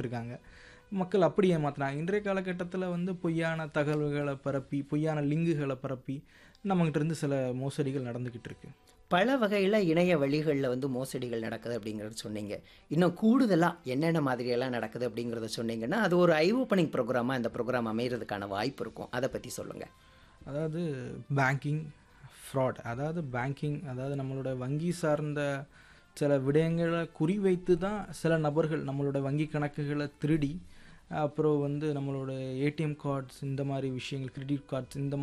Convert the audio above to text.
இருக்காங்க மக்கள் அப்படி ஏமாத்துறாங்க இன்றைய காலகட்டத்தில் வந்து பொய்யான தகவல்களை பரப்பி பொய்யான லிங்குகளை பரப்பி நம்மகிட்ட இருந்து சில மோசடிகள் நடந்துக்கிட்டு இருக்கு பல வகையில் இணைய வழிகளில் வந்து மோசடிகள் நடக்குது அப்படிங்கிறத சொன்னீங்க இன்னும் கூடுதலாக என்னென்ன மாதிரியெல்லாம் நடக்குது அப்படிங்கிறத சொன்னீங்கன்னா அது ஒரு ஐ ஓப்பனிங் ப்ரோக்ராமாக இந்த ப்ரோக்ராம் அமைகிறதுக்கான வாய்ப்பு இருக்கும் அதை பற்றி சொல்லுங்கள் அதாவது பேங்கிங் ஃப்ராட் அதாவது பேங்கிங் அதாவது நம்மளோட வங்கி சார்ந்த சில விடயங்களை குறிவைத்து தான் சில நபர்கள் நம்மளோட வங்கி கணக்குகளை திருடி அப்புறம் வந்து நம்மளோட ஏடிஎம் கார்ட்ஸ் இந்த மாதிரி விஷயங்கள் கிரெடிட் கார்ட்ஸ் இந்த